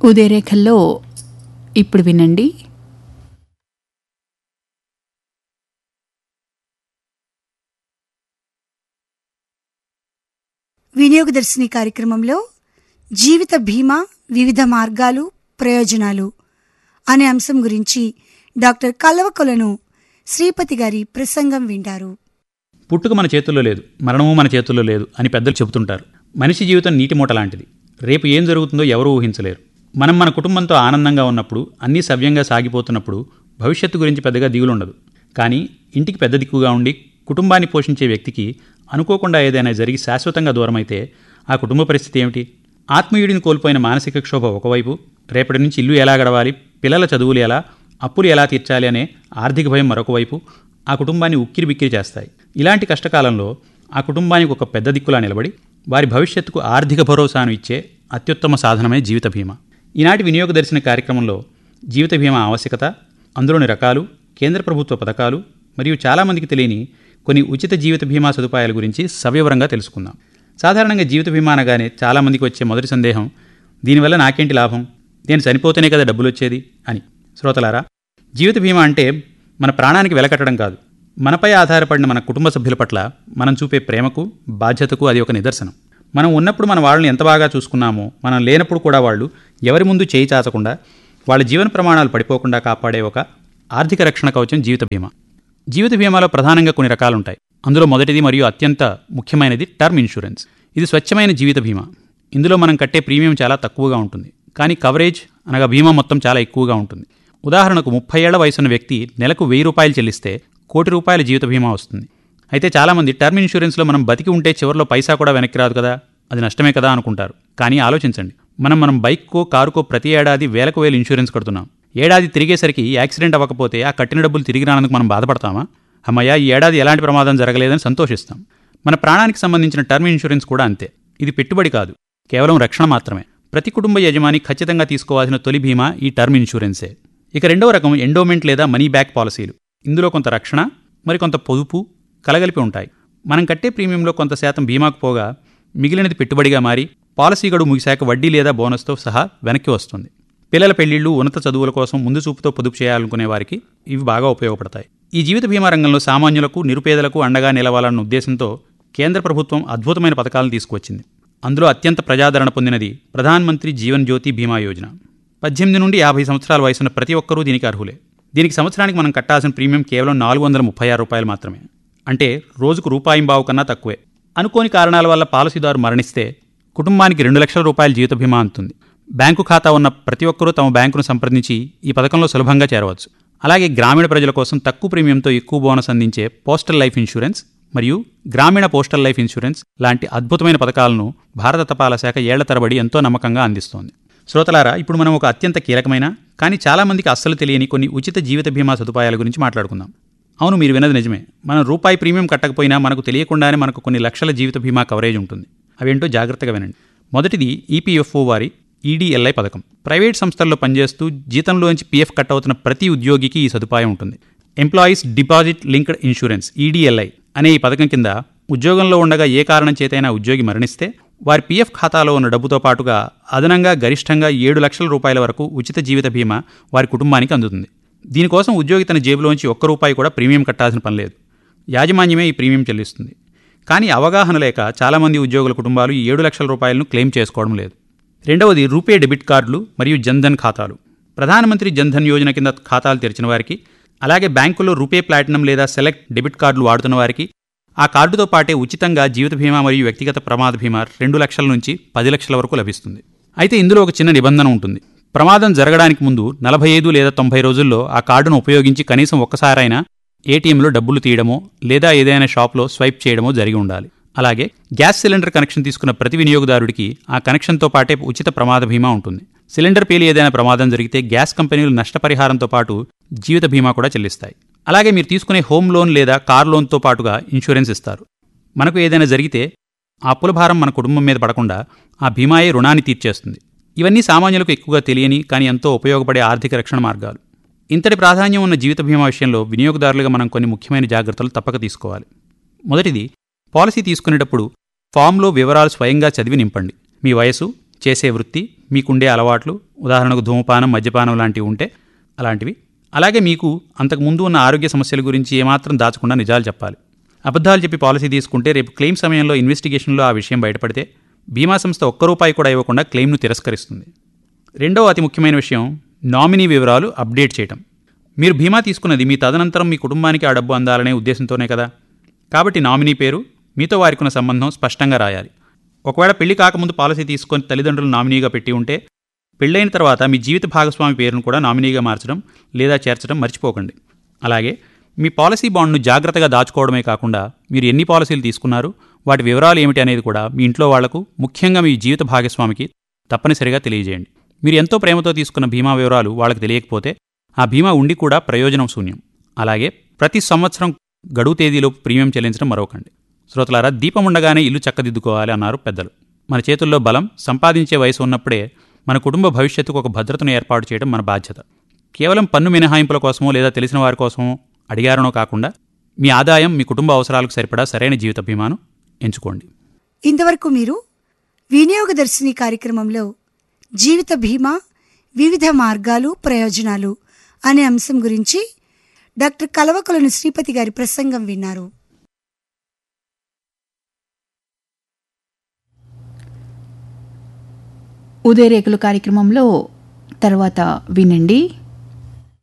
ఉదయరేఖల్లో ఇప్పుడు వినండి వినియోగదర్శిని కార్యక్రమంలో జీవిత బీమా వివిధ మార్గాలు ప్రయోజనాలు అనే అంశం గురించి డాక్టర్ కల్వకొలను శ్రీపతి గారి ప్రసంగం వింటారు పుట్టుక మన చేతుల్లో లేదు మరణము మన చేతుల్లో లేదు అని పెద్దలు చెబుతుంటారు మనిషి జీవితం నీటి మూట లాంటిది రేపు ఏం జరుగుతుందో ఎవరూ ఊహించలేరు మనం మన కుటుంబంతో ఆనందంగా ఉన్నప్పుడు అన్నీ సవ్యంగా సాగిపోతున్నప్పుడు భవిష్యత్తు గురించి పెద్దగా దిగులుండదు కానీ ఇంటికి పెద్ద దిక్కుగా ఉండి కుటుంబాన్ని పోషించే వ్యక్తికి అనుకోకుండా ఏదైనా జరిగి శాశ్వతంగా దూరమైతే ఆ కుటుంబ పరిస్థితి ఏమిటి ఆత్మీయుడిని కోల్పోయిన మానసిక క్షోభ ఒకవైపు రేపటి నుంచి ఇల్లు ఎలా గడవాలి పిల్లల చదువులు ఎలా అప్పులు ఎలా తీర్చాలి అనే ఆర్థిక భయం మరొక వైపు ఆ కుటుంబాన్ని ఉక్కిరి బిక్కిరి చేస్తాయి ఇలాంటి కష్టకాలంలో ఆ కుటుంబానికి ఒక పెద్ద దిక్కులా నిలబడి వారి భవిష్యత్తుకు ఆర్థిక భరోసాను ఇచ్చే అత్యుత్తమ సాధనమే జీవిత బీమా ఈనాటి వినియోగ దర్శన కార్యక్రమంలో జీవిత బీమా ఆవశ్యకత అందులోని రకాలు కేంద్ర ప్రభుత్వ పథకాలు మరియు చాలామందికి తెలియని కొన్ని ఉచిత జీవిత బీమా సదుపాయాల గురించి సవివరంగా తెలుసుకుందాం సాధారణంగా జీవిత బీమా అనగానే చాలామందికి వచ్చే మొదటి సందేహం దీనివల్ల నాకేంటి లాభం నేను చనిపోతేనే కదా డబ్బులు వచ్చేది అని శ్రోతలారా జీవిత బీమా అంటే మన ప్రాణానికి వెలకట్టడం కాదు మనపై ఆధారపడిన మన కుటుంబ సభ్యుల పట్ల మనం చూపే ప్రేమకు బాధ్యతకు అది ఒక నిదర్శనం మనం ఉన్నప్పుడు మన వాళ్ళని ఎంత బాగా చూసుకున్నామో మనం లేనప్పుడు కూడా వాళ్ళు ఎవరి ముందు చేయి చాచకుండా వాళ్ళ జీవన ప్రమాణాలు పడిపోకుండా కాపాడే ఒక ఆర్థిక రక్షణ కవచం జీవిత బీమా జీవిత బీమాలో ప్రధానంగా కొన్ని రకాలుంటాయి అందులో మొదటిది మరియు అత్యంత ముఖ్యమైనది టర్మ్ ఇన్సూరెన్స్ ఇది స్వచ్ఛమైన జీవిత బీమా ఇందులో మనం కట్టే ప్రీమియం చాలా తక్కువగా ఉంటుంది కానీ కవరేజ్ అనగా బీమా మొత్తం చాలా ఎక్కువగా ఉంటుంది ఉదాహరణకు ముప్పై ఏళ్ల వయసున్న వ్యక్తి నెలకు వెయ్యి రూపాయలు చెల్లిస్తే కోటి రూపాయల జీవిత బీమా వస్తుంది అయితే చాలామంది టర్మ్ ఇన్సూరెన్స్లో మనం బతికి ఉంటే చివరిలో పైసా కూడా వెనక్కి రాదు కదా అది నష్టమే కదా అనుకుంటారు కానీ ఆలోచించండి మనం మనం బైక్కో కారుకో ప్రతి ఏడాది వేలకు వేలు ఇన్సూరెన్స్ కడుతున్నాం ఏడాది తిరిగేసరికి యాక్సిడెంట్ అవ్వకపోతే ఆ కట్టిన డబ్బులు తిరిగి రానందుకు మనం బాధపడతామా అమ్మయ్య ఈ ఏడాది ఎలాంటి ప్రమాదం జరగలేదని సంతోషిస్తాం మన ప్రాణానికి సంబంధించిన టర్మ్ ఇన్సూరెన్స్ కూడా అంతే ఇది పెట్టుబడి కాదు కేవలం రక్షణ మాత్రమే ప్రతి కుటుంబ యజమాని ఖచ్చితంగా తీసుకోవాల్సిన తొలి బీమా ఈ టర్మ్ ఇన్సూరెన్సే ఇక రెండవ రకం ఎండోమెంట్ లేదా మనీ బ్యాక్ పాలసీలు ఇందులో కొంత రక్షణ మరి కొంత పొదుపు కలగలిపి ఉంటాయి మనం కట్టే ప్రీమియంలో కొంత శాతం బీమాకు పోగా మిగిలినది పెట్టుబడిగా మారి పాలసీ గడువు ముగిశాక వడ్డీ లేదా బోనస్తో సహా వెనక్కి వస్తుంది పిల్లల పెళ్లిళ్లు ఉన్నత చదువుల కోసం ముందు చూపుతో పొదుపు చేయాలనుకునే వారికి ఇవి బాగా ఉపయోగపడతాయి ఈ జీవిత బీమా రంగంలో సామాన్యులకు నిరుపేదలకు అండగా నిలవాలన్న ఉద్దేశంతో కేంద్ర ప్రభుత్వం అద్భుతమైన పథకాలను తీసుకువచ్చింది అందులో అత్యంత ప్రజాదరణ పొందినది ప్రధానమంత్రి జీవన్ జ్యోతి బీమా యోజన పద్దెనిమిది నుండి యాభై సంవత్సరాల వయసున్న ప్రతి ఒక్కరూ దీనికి అర్హులే దీనికి సంవత్సరానికి మనం కట్టాల్సిన ప్రీమియం కేవలం నాలుగు వందల ముప్పై ఆరు రూపాయలు మాత్రమే అంటే రోజుకు రూపాయి బావు కన్నా తక్కువే అనుకోని కారణాల వల్ల పాలసీదారు మరణిస్తే కుటుంబానికి రెండు లక్షల రూపాయల జీవిత బీమా అందుతుంది బ్యాంకు ఖాతా ఉన్న ప్రతి ఒక్కరూ తమ బ్యాంకును సంప్రదించి ఈ పథకంలో సులభంగా చేరవచ్చు అలాగే గ్రామీణ ప్రజల కోసం తక్కువ ప్రీమియంతో ఎక్కువ బోనస్ అందించే పోస్టల్ లైఫ్ ఇన్సూరెన్స్ మరియు గ్రామీణ పోస్టల్ లైఫ్ ఇన్సూరెన్స్ లాంటి అద్భుతమైన పథకాలను భారత తపాలా శాఖ ఏళ్ల తరబడి ఎంతో నమ్మకంగా అందిస్తోంది శ్రోతలారా ఇప్పుడు మనం ఒక అత్యంత కీలకమైన కానీ చాలామందికి అస్సలు తెలియని కొన్ని ఉచిత జీవిత బీమా సదుపాయాల గురించి మాట్లాడుకుందాం అవును మీరు విన్నది నిజమే మనం రూపాయి ప్రీమియం కట్టకపోయినా మనకు తెలియకుండానే మనకు కొన్ని లక్షల జీవిత బీమా కవరేజ్ ఉంటుంది అవేంటో జాగ్రత్తగా వినండి మొదటిది ఈపీఎఫ్ఓ వారి ఈడీఎల్ఐ పథకం ప్రైవేట్ సంస్థల్లో పనిచేస్తూ జీతంలోంచి పీఎఫ్ కట్ అవుతున్న ప్రతి ఉద్యోగికి ఈ సదుపాయం ఉంటుంది employees deposit linked insurance EDLI అనే ఈ పథకం కింద ఉద్యోగంలో ఉండగా ఏ కారణం చేతైనా ఉద్యోగి మరణిస్తే వారి పీఎఫ్ ఖాతాలో ఉన్న డబ్బుతో పాటుగా అదనంగా గరిష్టంగా ఏడు లక్షల రూపాయల వరకు ఉచిత జీవిత బీమా వారి కుటుంబానికి అందుతుంది దీనికోసం ఉద్యోగి తన జేబులోంచి ఒక్క రూపాయి కూడా ప్రీమియం కట్టాల్సిన పని లేదు యాజమాన్యమే ఈ ప్రీమియం చెల్లిస్తుంది కానీ అవగాహన లేక చాలామంది ఉద్యోగుల కుటుంబాలు ఈ ఏడు లక్షల రూపాయలను క్లెయిమ్ చేసుకోవడం లేదు రెండవది రూపే డెబిట్ కార్డులు మరియు జన్ధన్ ఖాతాలు ప్రధానమంత్రి జన్ధన్ యోజన కింద ఖాతాలు తెరిచిన వారికి అలాగే బ్యాంకుల్లో రూపే ప్లాటినం లేదా సెలెక్ట్ డెబిట్ కార్డులు వాడుతున్న వారికి ఆ కార్డుతో పాటే ఉచితంగా జీవిత బీమా మరియు వ్యక్తిగత ప్రమాద బీమా రెండు లక్షల నుంచి పది లక్షల వరకు లభిస్తుంది అయితే ఇందులో ఒక చిన్న నిబంధన ఉంటుంది ప్రమాదం జరగడానికి ముందు నలభై ఐదు లేదా తొంభై రోజుల్లో ఆ కార్డును ఉపయోగించి కనీసం ఒక్కసారైనా ఏటీఎంలో డబ్బులు తీయడమో లేదా ఏదైనా షాప్లో స్వైప్ చేయడమో జరిగి ఉండాలి అలాగే గ్యాస్ సిలిండర్ కనెక్షన్ తీసుకున్న ప్రతి వినియోగదారుడికి ఆ కనెక్షన్తో పాటే ఉచిత ప్రమాద బీమా ఉంటుంది సిలిండర్ పేలి ఏదైనా ప్రమాదం జరిగితే గ్యాస్ కంపెనీలు నష్టపరిహారంతో పాటు జీవిత బీమా కూడా చెల్లిస్తాయి అలాగే మీరు తీసుకునే హోమ్ లోన్ లేదా కార్ లోన్తో పాటుగా ఇన్సూరెన్స్ ఇస్తారు మనకు ఏదైనా జరిగితే ఆ అప్పుల భారం మన కుటుంబం మీద పడకుండా ఆ బీమాయే రుణాన్ని తీర్చేస్తుంది ఇవన్నీ సామాన్యులకు ఎక్కువగా తెలియని కానీ ఎంతో ఉపయోగపడే ఆర్థిక రక్షణ మార్గాలు ఇంతటి ప్రాధాన్యం ఉన్న జీవిత బీమా విషయంలో వినియోగదారులుగా మనం కొన్ని ముఖ్యమైన జాగ్రత్తలు తప్పక తీసుకోవాలి మొదటిది పాలసీ తీసుకునేటప్పుడు ఫామ్లో వివరాలు స్వయంగా చదివి నింపండి మీ వయసు చేసే వృత్తి మీకుండే అలవాట్లు ఉదాహరణకు ధూమపానం మద్యపానం లాంటివి ఉంటే అలాంటివి అలాగే మీకు అంతకు ముందు ఉన్న ఆరోగ్య సమస్యల గురించి ఏమాత్రం దాచకుండా నిజాలు చెప్పాలి అబద్ధాలు చెప్పి పాలసీ తీసుకుంటే రేపు క్లెయిమ్ సమయంలో ఇన్వెస్టిగేషన్లో ఆ విషయం బయటపడితే బీమా సంస్థ ఒక్క రూపాయి కూడా ఇవ్వకుండా క్లెయిమ్ను తిరస్కరిస్తుంది రెండవ అతి ముఖ్యమైన విషయం నామినీ వివరాలు అప్డేట్ చేయటం మీరు బీమా తీసుకున్నది మీ తదనంతరం మీ కుటుంబానికి ఆ డబ్బు అందాలనే ఉద్దేశంతోనే కదా కాబట్టి నామినీ పేరు మీతో వారికి ఉన్న సంబంధం స్పష్టంగా రాయాలి ఒకవేళ పెళ్లి కాకముందు పాలసీ తీసుకొని తల్లిదండ్రులు నామినీగా పెట్టి ఉంటే పెళ్ళైన తర్వాత మీ జీవిత భాగస్వామి పేరును కూడా నామినీగా మార్చడం లేదా చేర్చడం మర్చిపోకండి అలాగే మీ పాలసీ బాండ్ను జాగ్రత్తగా దాచుకోవడమే కాకుండా మీరు ఎన్ని పాలసీలు తీసుకున్నారు వాటి వివరాలు ఏమిటి అనేది కూడా మీ ఇంట్లో వాళ్లకు ముఖ్యంగా మీ జీవిత భాగస్వామికి తప్పనిసరిగా తెలియజేయండి మీరు ఎంతో ప్రేమతో తీసుకున్న బీమా వివరాలు వాళ్ళకి తెలియకపోతే ఆ బీమా ఉండి కూడా ప్రయోజనం శూన్యం అలాగే ప్రతి సంవత్సరం గడువు తేదీలోపు ప్రీమియం చెల్లించడం మరొకండి శ్రోతలారా దీపం ఉండగానే ఇల్లు చక్కదిద్దుకోవాలి అన్నారు పెద్దలు మన చేతుల్లో బలం సంపాదించే వయసు ఉన్నప్పుడే మన కుటుంబ భవిష్యత్తుకు ఒక భద్రతను ఏర్పాటు చేయడం మన బాధ్యత కేవలం పన్ను మినహాయింపుల కోసమో లేదా తెలిసిన వారి కోసమో అడిగారనో కాకుండా మీ ఆదాయం మీ కుటుంబ అవసరాలకు సరిపడా సరైన జీవిత బీమాను ఎంచుకోండి ఇంతవరకు మీరు వినియోగదర్శిని కార్యక్రమంలో జీవిత బీమా వివిధ మార్గాలు ప్రయోజనాలు అనే అంశం గురించి డాక్టర్ కలవకొలను శ్రీపతి గారి ప్రసంగం విన్నారు ఉదయరేకులు కార్యక్రమంలో తర్వాత వినండి